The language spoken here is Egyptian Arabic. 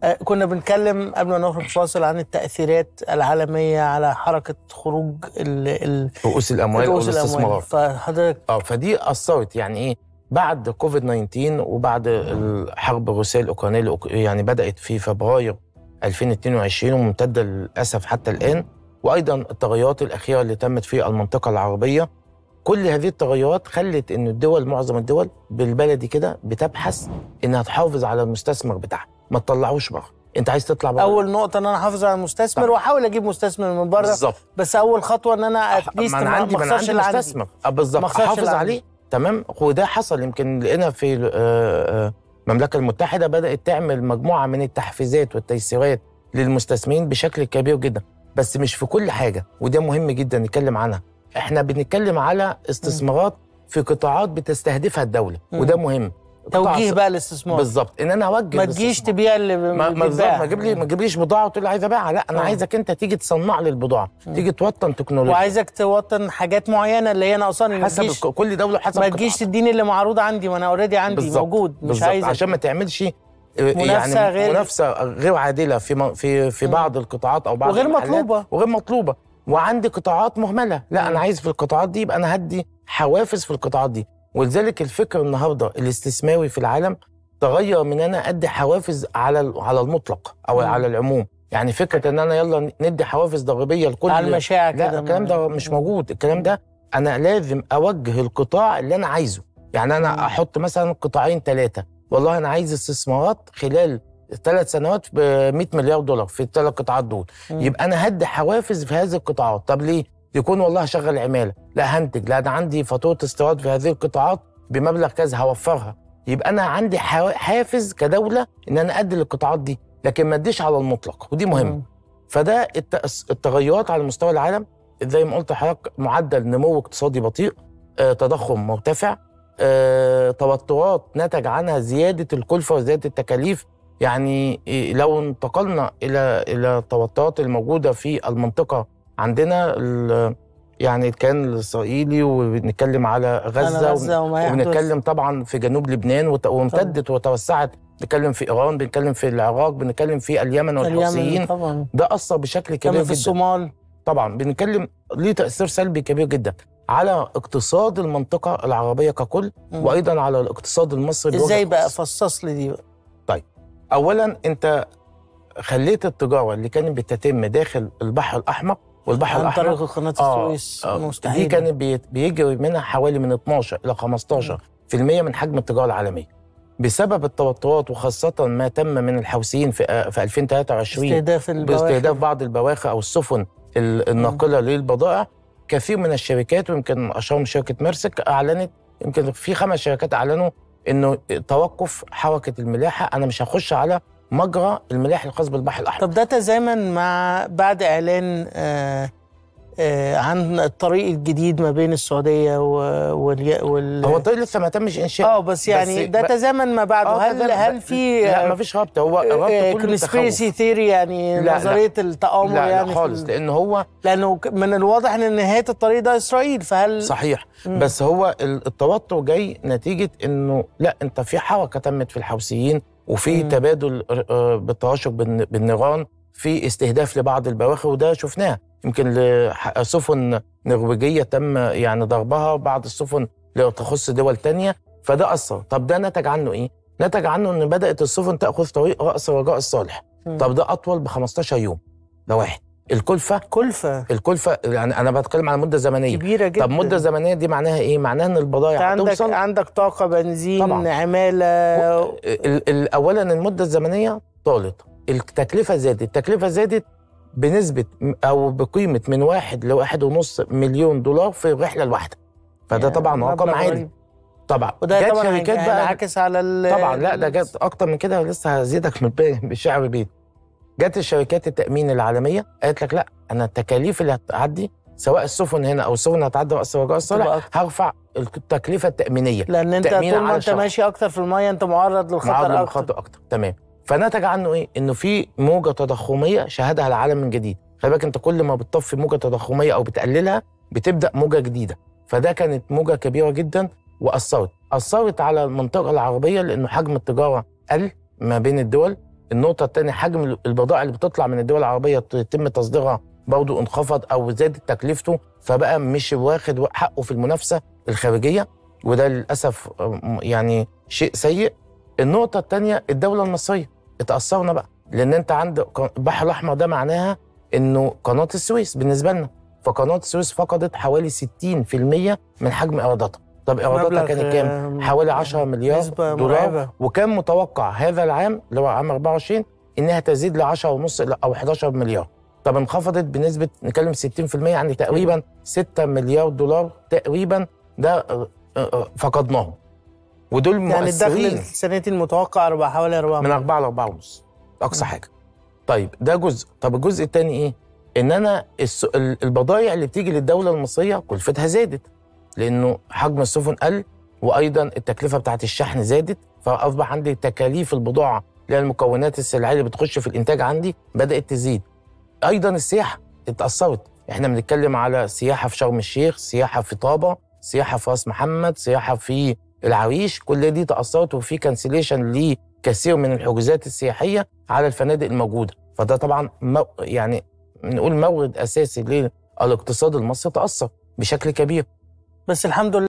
آه، كنا بنتكلم قبل ما نخرج فاصل عن التاثيرات العالميه على حركه خروج ال ال رؤوس الاموال رؤوس الاموال والاستثمارات فحضرتك اه فدي اثرت يعني ايه بعد كوفيد 19 وبعد الحرب الروسيه الاوكرانيه اللي أوك- يعني بدات في فبراير 2022 وممتده للاسف حتى الان وايضا التغيرات الاخيره اللي تمت في المنطقه العربيه كل هذه التغيرات خلت ان الدول معظم الدول بالبلدي كده بتبحث انها تحافظ على المستثمر بتاعها ما تطلعوش بره انت عايز تطلع بره اول نقطه ان انا احافظ على المستثمر طبعا. واحاول اجيب مستثمر من بره بالظبط بس اول خطوه ان انا اتليست ما انا عندي ما انا اخسرش عندي اللي عندي مستثمر آه، بالظبط ما أخسرش احافظ اللي عندي. عليه تمام وده حصل يمكن لقينا في آه، آه، المملكه المتحده بدات تعمل مجموعه من التحفيزات والتيسيرات للمستثمرين بشكل كبير جدا بس مش في كل حاجه وده مهم جدا نتكلم عنها احنا بنتكلم على استثمارات في قطاعات بتستهدفها الدوله مم. وده مهم توجيه قطاع- بقى الاستثمار بالظبط ان انا اوجه ما تجيش الاستثمار. تبيع اللي ما ما بالظبط بيتباع. ما تجيب لي ما تجيبليش بضاعه وتقول لي عايز ابيعها لا انا آه. عايزك انت تيجي تصنع لي البضاعه تيجي توطن تكنولوجيا وعايزك توطن حاجات معينه اللي هي ناقصاني ما حسب تجيش الك- كل دوله حسب ما تجيش قطاعها. تديني اللي معروض عندي ما انا اوريدي عندي بالظبط. موجود مش بالظبط عايز عشان ما تعملش آه، منافسة يعني غير- منافسه غير عادله في م- في في مم. بعض القطاعات او بعض وغير المحلات مطلوبة. وغير مطلوبه وعندي قطاعات مهمله لا مم. انا عايز في القطاعات دي يبقى انا هدي حوافز في القطاعات دي ولذلك الفكر النهارده الاستثماري في العالم تغير من انا ادي حوافز على ال- على المطلق او مم. على العموم يعني فكره ان انا يلا ندي حوافز ضريبيه لكل على المشاع كده لا الكلام ده مش موجود الكلام ده انا لازم اوجه القطاع اللي انا عايزه يعني انا مم. احط مثلا قطاعين ثلاثه والله انا عايز استثمارات خلال ثلاث سنوات ب 100 مليار دولار في الثلاث قطاعات دول مم. يبقى انا هدي حوافز في هذه القطاعات طب ليه يكون والله شغل عماله لا هنتج لا انا عندي فاتوره استيراد في هذه القطاعات بمبلغ كذا هوفرها يبقى انا عندي حوا- حافز كدوله ان انا ادي للقطاعات دي لكن ما اديش على المطلق ودي مهمه مم. فده الت- التغيرات على مستوى العالم زي ما قلت لحضرتك معدل نمو اقتصادي بطيء آه، تضخم مرتفع آه، توترات نتج عنها زياده الكلفه وزياده التكاليف يعني إيه، لو انتقلنا الى الى التوترات الموجوده في المنطقه عندنا ال- يعني كان الاسرائيلي وبنتكلم على أنا غزه, غزة وما يحدث. وبنتكلم طبعا في جنوب لبنان وت- وامتدت وتوسعت بنتكلم في ايران بنتكلم في العراق بنتكلم في اليمن اليمن والحوثيين طبعا ده اثر بشكل كبير كمان في جدا الصومال طبعا بنتكلم ليه تاثير سلبي كبير جدا على اقتصاد المنطقه العربيه ككل مم. وايضا على الاقتصاد المصري بوجه ازاي بقى خاص. فصص لي دي بقى اولا انت خليت التجاره اللي كانت بتتم داخل البحر الاحمر والبحر عن الاحمر طريق قناه آه، السويس آه، مستحيل دي كانت بي- بيجري منها حوالي من 12 الى 15 في المية من حجم التجاره العالميه بسبب التوترات وخاصه ما تم من الحوثيين في آه، في 2023 استهداف البواخر باستهداف بعض البواخر او السفن ال- الناقله للبضائع كثير من الشركات ويمكن اشهرهم شركه ميرسك اعلنت يمكن في خمس شركات اعلنوا انه توقف حركه الملاحه انا مش هخش على مجرى الملاح الخاص بالبحر الاحمر طب ده تزامن مع بعد اعلان آه آه عن الطريق الجديد ما بين السعوديه و- وال, وال... هو الطريق لسه ما تمش انشاء اه بس يعني بس- ده ب- تزامن ما بعده آه، هل تزامن. هل في لا ما فيش ربط هو ربط كله كونسبيرسي تخوف. ثيري يعني لا، لا. نظريه التآمر لا يعني لا في خالص ال- لان هو لانه ك- من الواضح ان نهايه الطريق ده اسرائيل فهل صحيح مم. بس هو ال- التوتر جاي نتيجه انه لا انت في حركه تمت في الحوثيين وفي مم. تبادل آه، بالتراشق بالن- بالنيران في استهداف لبعض البواخر وده شفناه يمكن لح- سفن نرويجيه تم يعني ضربها بعض السفن اللي تخص دول تانية فده اثر طب ده نتج عنه ايه؟ نتج عنه ان بدات السفن تاخذ طريق راس رجاء الصالح مم. طب ده اطول ب 15 يوم ده واحد الكلفه كلفه الكلفه يعني انا بتكلم على مده زمنيه كبيره جدا طب مده زمنيه دي معناها ايه؟ معناها ان انت البضائع عندك هتوصل عندك طاقه بنزين طبعاً. عماله ال- ال- اولا المده الزمنيه طالت التكلفه زادت التكلفه زادت بنسبه م- او بقيمه من واحد لواحد ونص مليون دولار في الرحله الواحده فده يعني طبعا رقم مبلغ عالي رهيب. طبعا وده جت طبعا شركات بقى هينعكس على ال طبعا لا ده جت اكتر من كده لسه هزيدك من الباقي بالشعب بيت جت الشركات التامين العالميه قالت لك لا انا التكاليف اللي هتعدي سواء السفن هنا او السفن هتعدي راس رجاء تبقى الصالح أكتر. هرفع التكلفه التامينيه لان انت تأمين طول ما على انت الشخص. ماشي اكتر في الميه انت معرض للخطر معرض اكتر للخطر اكتر تمام فنتج عنه ايه؟ انه في موجه تضخميه شهدها العالم من جديد، خلي بالك انت كل ما بتطفي موجه تضخميه او بتقللها بتبدا موجه جديده، فده كانت موجه كبيره جدا واثرت، اثرت على المنطقه العربيه لانه حجم التجاره قل ما بين الدول، النقطه الثانيه حجم البضائع اللي بتطلع من الدول العربيه يتم تصديرها برضه انخفض او زادت تكلفته فبقى مش واخد حقه في المنافسه الخارجيه وده للاسف آم، يعني شيء سيء النقطه الثانيه الدوله المصريه اتاثرنا بقى لان انت عندك البحر الاحمر ده معناها انه قناه السويس بالنسبه لنا فقناه السويس فقدت حوالي 60% من حجم ايراداتها طب ايراداتها مبلغ، كانت كام؟ آه، حوالي 10 مليار نسبة دولار مرعبة. وكان متوقع هذا العام اللي هو عام 24 انها تزيد ل 10 ونص او 11 مليار طب انخفضت بنسبه نتكلم 60% يعني تقريبا 6 مليار دولار تقريبا ده آه، آه، فقدناهم ودول يعني الدخل مؤثرين السنتي المتوقع أربعة حوالي 4 من 4 ل 4 ونص اقصى حاجه طيب ده جزء طب الجزء الثاني ايه ان انا الس- ال- البضائع اللي بتيجي للدوله المصريه كلفتها زادت لانه حجم السفن قل وايضا التكلفه بتاعت الشحن زادت فاصبح عندي تكاليف البضاعه اللي هي المكونات السلعيه اللي بتخش في الانتاج عندي بدات تزيد ايضا السياحه اتاثرت احنا بنتكلم على سياحه في شرم الشيخ سياحه في طابه سياحه في راس محمد سياحه في العريش كل دي تاثرت وفي كانسليشن لكثير من الحجوزات السياحيه على الفنادق الموجوده فده طبعا مو يعني نقول مورد اساسي للاقتصاد المصري تاثر بشكل كبير بس الحمد لله